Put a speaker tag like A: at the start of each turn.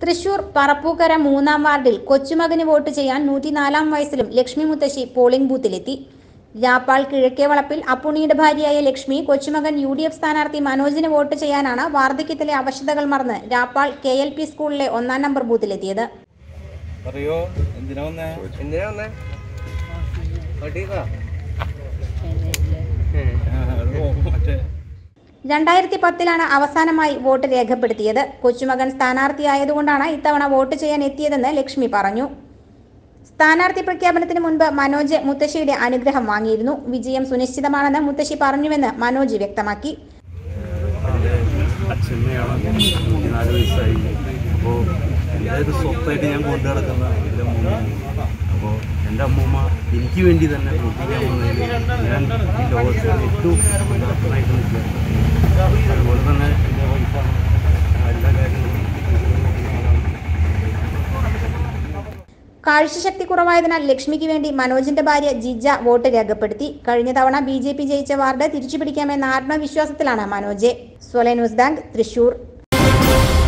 A: തൃശൂർ പറപ്പൂക്കര മൂന്നാം വാർഡിൽ കൊച്ചുമകന് വോട്ട് ചെയ്യാൻ നൂറ്റിനാലാം വയസ്സിലും ലക്ഷ്മി മുത്തശ്ശി പോളിംഗ് ബൂത്തിലെത്തി രാപ്പാൾ കിഴക്കേ വളപ്പിൽ അപ്പുണ്ണിയുടെ ഭാര്യയായ ലക്ഷ്മി കൊച്ചുമകൻ യു ഡി എഫ് സ്ഥാനാർത്ഥി മനോജിന് വോട്ട് ചെയ്യാനാണ് വാർദ്ധക്യത്തിലെ അവശതകൾ മറന്ന് രാപ്പാൾ കെ എൽ പി സ്കൂളിലെ ഒന്നാം നമ്പർ ബൂത്തിലെത്തിയത്
B: പറയോ എന്തിനാ വന്നേ
C: എന്തിനാ വന്നേ വട്ടീന്നാ
B: മറ്റേ
A: രണ്ടായിരത്തി പത്തിലാണ് അവസാനമായി വോട്ട് രേഖപ്പെടുത്തിയത് കൊച്ചുമകൻ സ്ഥാനാർത്ഥിയായതുകൊണ്ടാണ് ഇത്തവണ വോട്ട് ചെയ്യാൻ എത്തിയതെന്ന് ലക്ഷ്മി പറഞ്ഞു സ്ഥാനാർത്ഥി പ്രഖ്യാപനത്തിന് മുൻപ് മനോജ് മുത്തശ്ശിയുടെ അനുഗ്രഹം വാങ്ങിയിരുന്നു വിജയം സുനിശ്ചിതമാണെന്ന് മുത്തശ്ശി പറഞ്ഞുവെന്ന് മനോജ് വ്യക്തമാക്കി
D: അച്ഛനെയാണ് നാല് വയസ്സായി അപ്പോൾ എൻ്റെ ഒരു സ്വത്തായിട്ട് ഞാൻ കൊണ്ടു നടക്കുന്ന എൻ്റെ അമ്മൂമ്മയാണ് അപ്പോൾ എൻ്റെ അമ്മൂമ്മ എനിക്ക് വേണ്ടി തന്നെ പ്രവർത്തിക്കാൻ വന്നതിൽ ഞാൻ ഈ ലോകത്തിൽ ഏറ്റവും ഉദാഹരണമായിട്ട് നിൽക്കുക അതുപോലെ തന്നെ എൻ്റെ വൈഫാണ് എല്ലാ കാര്യങ്ങളും
A: കാഴ്ചശക്തി കുറവായതിനാൽ ലക്ഷ്മിക്ക് വേണ്ടി മനോജിന്റെ ഭാര്യ ജിജ വോട്ട് രേഖപ്പെടുത്തി കഴിഞ്ഞ തവണ ബി ജെ പി ജയിച്ച വാർഡ് തിരിച്ചുപിടിക്കാമെന്ന ആത്മവിശ്വാസത്തിലാണ് മനോജ് സ്വല ന്യൂസ് ബാങ്ക് തൃശൂർ